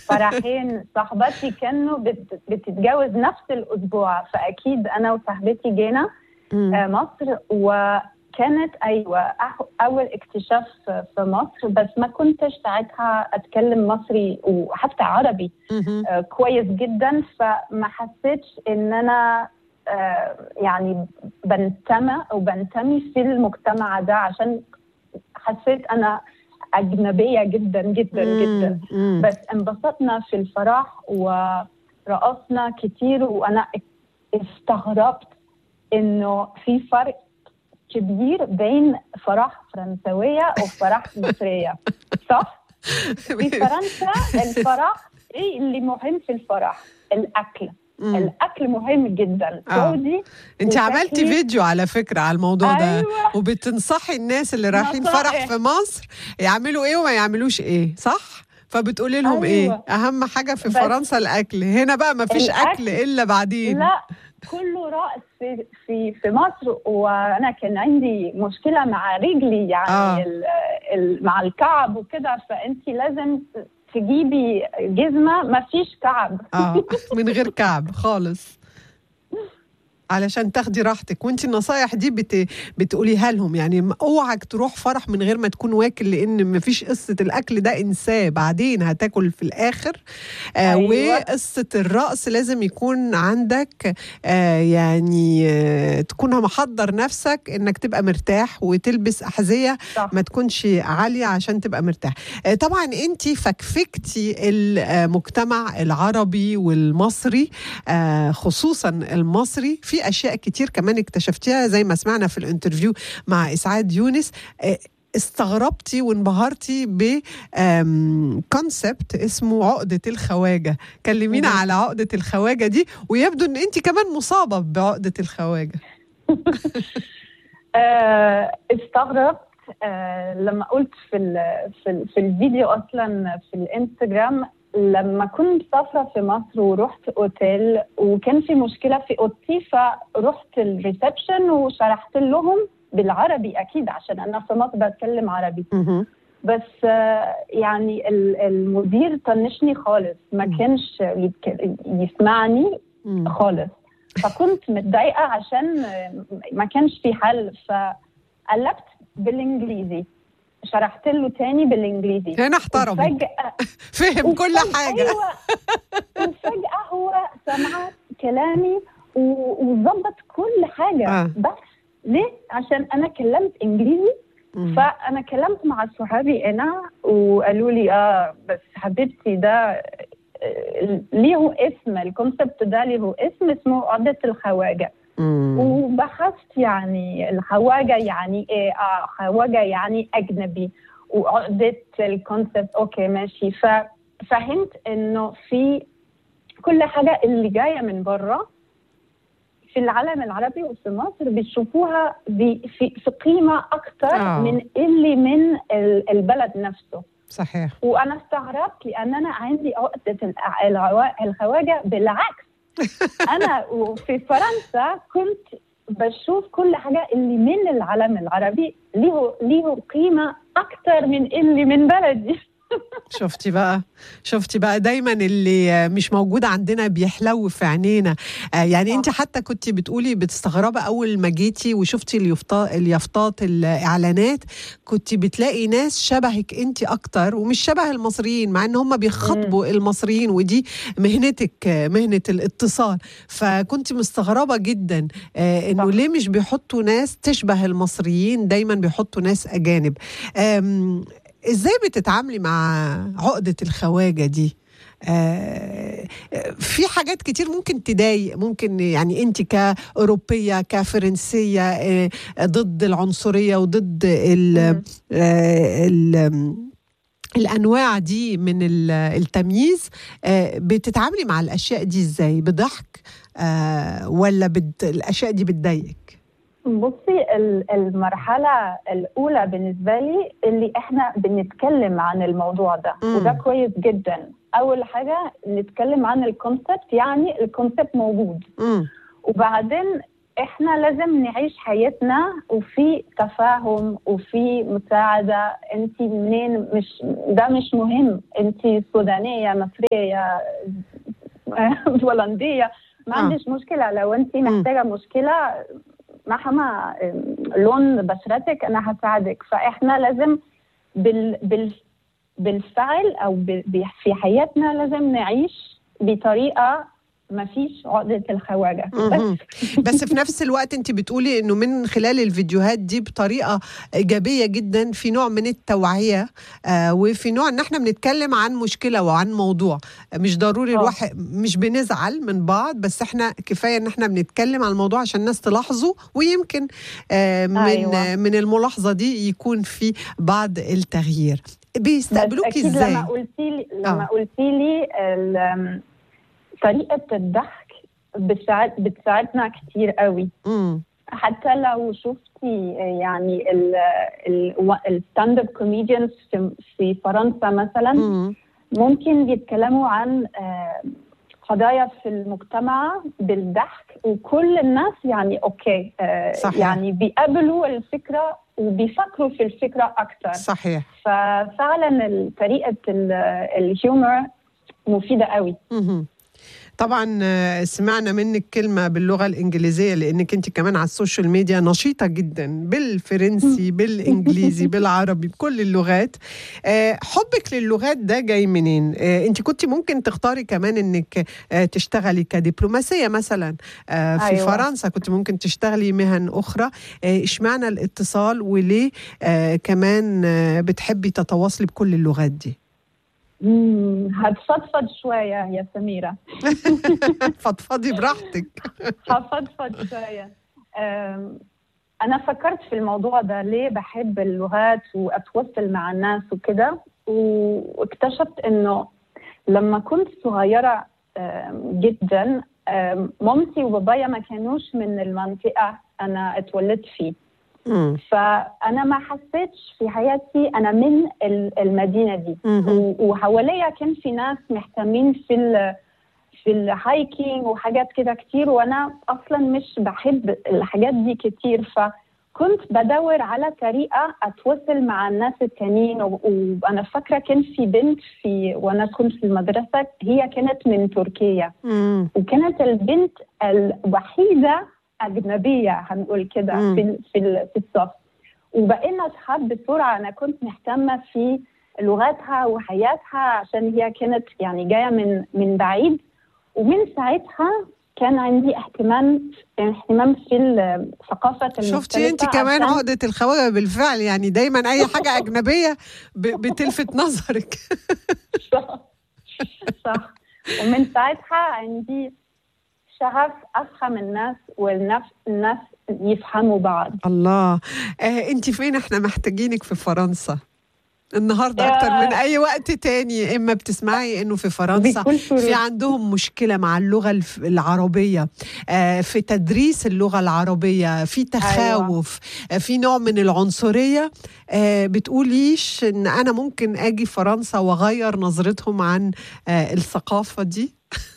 فرحين صاحباتي كانوا بت- بتتجوز نفس الاسبوع فاكيد انا وصاحبتي جينا مم. آه، مصر وكانت ايوه أح- اول اكتشاف في مصر بس ما كنتش ساعتها اتكلم مصري وحتى عربي مهم. آه، كويس جدا فما حسيتش ان انا آه، يعني بنتمى او بنتمي في المجتمع ده عشان حسيت انا اجنبيه جدا جدا جدا مم. مم. بس انبسطنا في الفرح ورقصنا كتير وانا استغربت انه في فرق كبير بين فرح فرنسويه وفرح مصريه صح؟ في فرنسا الفرح ايه اللي مهم في الفرح؟ الاكل مم. الاكل مهم جدا آه. سعودي انت وشكلي- عملتي فيديو على فكره على الموضوع ده أيوة. وبتنصحي الناس اللي رايحين نصائح. فرح في مصر يعملوا ايه وما يعملوش ايه صح فبتقولي لهم أيوة. ايه اهم حاجه في بس- فرنسا الاكل هنا بقى ما فيش الأكل. اكل الا بعدين لا كله رقص في في في مصر وانا كان عندي مشكله مع رجلي يعني آه. آه. ال ال مع الكعب وكده فانت لازم تجيبي جزمه ما فيش كعب اه من غير كعب خالص علشان تاخدي راحتك وانت النصايح دي بت... بتقوليها لهم يعني م- اوعك تروح فرح من غير ما تكون واكل لان مفيش قصه الاكل ده انساه بعدين هتاكل في الاخر آه أيوة. وقصه الرقص لازم يكون عندك آه يعني آه تكون محضر نفسك انك تبقى مرتاح وتلبس احذيه صح. ما تكونش عاليه عشان تبقى مرتاح آه، طبعا انت فكفكتي المجتمع العربي والمصري آه، خصوصا المصري في اشياء كتير كمان اكتشفتيها زي ما سمعنا في الانترفيو مع اسعاد يونس آه، استغربتي وانبهرتي بكونسبت اسمه عقدة الخواجة كلمينا مهم. على عقدة الخواجة دي ويبدو ان انت كمان مصابة بعقدة الخواجة آه، استغربت آه، لما قلت في ال- في ال- في الفيديو اصلا في الانستغرام لما كنت مسافره في مصر ورحت اوتيل وكان في مشكله في اوضتي فرحت الريسبشن وشرحت لهم بالعربي اكيد عشان انا في مصر بتكلم عربي مهم. بس آه، يعني ال- المدير طنشني خالص ما مم. كانش يتك- يسمعني مم. خالص فكنت متضايقه عشان ما كانش في حل فقلبت بالانجليزي شرحت له تاني بالانجليزي هنا احترمك وفجأة فهم كل وفجأة- حاجة ايوه وفجأة هو سمع كلامي و- وظبط كل حاجة آه. بس ليه؟ عشان أنا كلمت إنجليزي مم. فأنا كلمت مع صحابي هنا وقالوا لي آه بس حبيبتي ده آه، ليه اسم الكونسبت ده ليه اسم اسمه عقدة الخواجة مم. وبحثت يعني الخواجة يعني ايه اه خواجة يعني اجنبي وعقدة الكونسبت اوكي ماشي ففهمت انه في كل حاجة اللي جاية من بره في العالم العربي وفي مصر بيشوفوها ب- في, في قيمة أكتر آه. من اللي من ال- البلد نفسه صحيح وانا استغربت لان انا عندي عقده الع- العوا- الخواجه بالعكس انا وفي فرنسا كنت بشوف كل حاجه اللي من العالم العربي ليه ليه قيمه اكتر من اللي من بلدي شفتي بقى شفتي بقى دايما اللي مش موجود عندنا بيحلو في عينينا آه يعني صح. انت حتى كنت بتقولي بتستغربي اول ما جيتي وشفتي اليافطات اليافطات الاعلانات كنت بتلاقي ناس شبهك انت اكتر ومش شبه المصريين مع ان هم بيخاطبوا المصريين ودي مهنتك آه، مهنه الاتصال فكنت مستغربه جدا آه انه صح. ليه مش بيحطوا ناس تشبه المصريين دايما بيحطوا ناس اجانب آم، ازاي بتتعاملي مع عقدة الخواجة دي؟ آه في حاجات كتير ممكن تضايق ممكن يعني انت كأوروبية كفرنسية آه ضد العنصرية وضد ال مم. آه ال الانواع دي من ال- التمييز آه بتتعاملي مع الاشياء دي ازاي بضحك آه ولا بت الاشياء دي بتضايقك بصي ال- المرحله الاولى بالنسبه لي اللي احنا بنتكلم عن الموضوع ده مم. وده كويس جدا اول حاجه نتكلم عن الكونسبت يعني الكونسبت موجود امم وبعدين احنا لازم نعيش حياتنا وفي تفاهم وفي مساعده انت منين مش ده مش مهم انت سودانيه مصريه هولنديه ما آه. عنديش مشكله لو انت محتاجه مشكله مهما لون بشرتك انا هساعدك فاحنا لازم بال بال بالفعل او ب- ب- في حياتنا لازم نعيش بطريقه ما فيش عقده الخواجه مهم. بس في نفس الوقت انت بتقولي انه من خلال الفيديوهات دي بطريقه ايجابيه جدا في نوع من التوعيه آه وفي نوع ان احنا بنتكلم عن مشكله وعن موضوع مش ضروري آه. الواحد مش بنزعل من بعض بس احنا كفايه ان احنا بنتكلم عن الموضوع عشان الناس تلاحظه ويمكن آه من أيوة. من الملاحظه دي يكون في بعض التغيير بس بيستقبلوك اكيد ازاي لما قلتي لي لما آه. قلتي لي ال- طريقه الضحك بتساعد بتساعدنا كتير قوي مم. حتى لو شفتي يعني الستاند اب كوميديانز في في فرنسا مثلا مم. ممكن بيتكلموا عن آه، قضايا في المجتمع بالضحك وكل الناس يعني اوكي آه، صحيح. يعني بيقبلوا الفكره وبيفكروا في الفكره اكثر صحيح ففعلا ال- طريقه ال- الهيومر مفيده قوي مهم. طبعا آه، سمعنا منك كلمة باللغة الإنجليزية لأنك أنت كمان على السوشيال ميديا نشيطة جدا بالفرنسي بالإنجليزي بالعربي بكل اللغات آه، حبك للغات ده جاي منين؟ آه، أنت كنت ممكن تختاري كمان أنك آه، تشتغلي كدبلوماسية مثلا آه، في أيوة. فرنسا كنت ممكن تشتغلي مهن أخرى آه، إشمعنى الاتصال وليه آه، كمان آه، بتحبي تتواصلي بكل اللغات دي؟ مم، هتفضفض شويه يا سميره فضفضي براحتك هفضفض شويه أم، انا فكرت في الموضوع ده ليه بحب اللغات واتواصل مع الناس وكده واكتشفت انه لما كنت صغيره أم، جدا أم، مامتي وبابايا ما كانوش من المنطقه انا اتولدت فيه مم. فانا ما حسيتش في حياتي انا من ال- المدينه دي مهم. و- وحواليا كان في ناس مهتمين في ال في الهايكينج وحاجات كده كتير وانا اصلا مش بحب الحاجات دي كتير فكنت بدور على طريقه اتواصل مع الناس التانيين و- وانا فاكره كان في بنت في وانا كنت في المدرسه هي كانت من تركيا مم. وكانت البنت الوحيده اجنبيه هنقول كده مم. في ال- في ال- في الصف وبقينا اصحاب بسرعه انا كنت مهتمه في لغتها وحياتها عشان هي كانت يعني جايه من من بعيد ومن ساعتها كان عندي اهتمام اهتمام في الثقافه المختلفه شفتي انت كمان عشان- عقدة الخواجة بالفعل يعني دايما اي حاجة اجنبية ب- بتلفت نظرك صح صح ومن ساعتها عندي شغف افهم الناس والناس الناس يفهموا بعض الله آه انت فين احنا محتاجينك في فرنسا النهارده اكتر من اي وقت تاني اما بتسمعي انه في فرنسا بكل سرور. في عندهم مشكله مع اللغه الف- العربيه آه، في تدريس اللغه العربيه في تخاوف آه، في نوع من العنصريه آه، بتقوليش ان انا ممكن اجي فرنسا واغير نظرتهم عن آه، الثقافه دي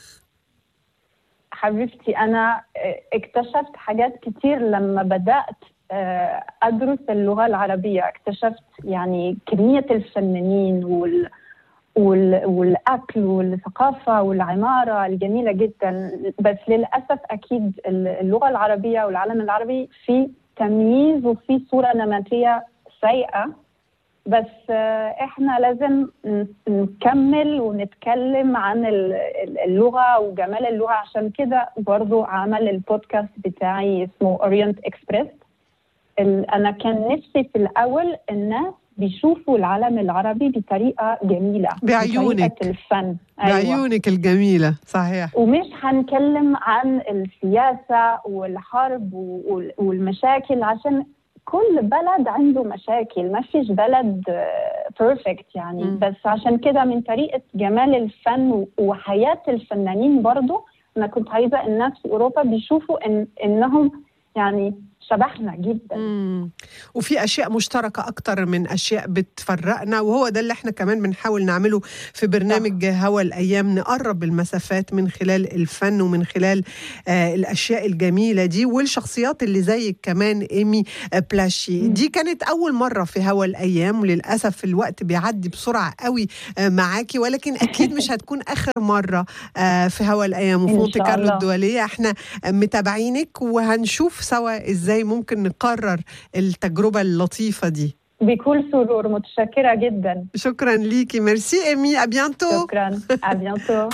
حبيبتي انا اكتشفت حاجات كتير لما بدات آه، ادرس اللغه العربيه اكتشفت يعني كميه الفنانين وال وال- والاكل والثقافه والعماره الجميله جدا بس للاسف اكيد اللغه العربيه والعالم العربي في تمييز وفي صوره نمطيه سيئه بس آه، احنا لازم ن- نكمل ونتكلم عن ال- ال- اللغه وجمال اللغه عشان كده برضو عمل البودكاست بتاعي اسمه اورينت اكسبريس انا كان نفسي في الاول الناس بيشوفوا العالم العربي بطريقه جميله بعيونك. بطريقه الفن أيوة. بعيونك الجميله صحيح ومش هنتكلم عن السياسة والحرب وال- والمشاكل عشان كل بلد عنده مشاكل ما فيش بلد بيرفكت يعني مم. بس عشان كده من طريقة جمال الفن و- وحياة الفنانين برضو أنا كنت عايزة الناس في أوروبا بيشوفوا إن إنهم يعني شبهنا جدا مم. وفي اشياء مشتركه اكتر من اشياء بتفرقنا وهو ده اللي احنا كمان بنحاول نعمله في برنامج هوا الايام نقرب المسافات من خلال الفن ومن خلال آه الاشياء الجميله دي والشخصيات اللي زيك كمان ايمي آه بلاشي مم. دي كانت اول مره في هوا الايام وللاسف الوقت بيعدي بسرعه قوي آه معاكي ولكن اكيد مش هتكون اخر مره آه في هوا الايام وفي إن مونte شاء كارلو الله. الدوليه احنا متابعينك وهنشوف سوا ازاي ممكن نقرر التجربه اللطيفه دي بكل سرور متشكرة جدا شكرا ليكي ميرسي ايمي ابيانتو شكرا à bientôt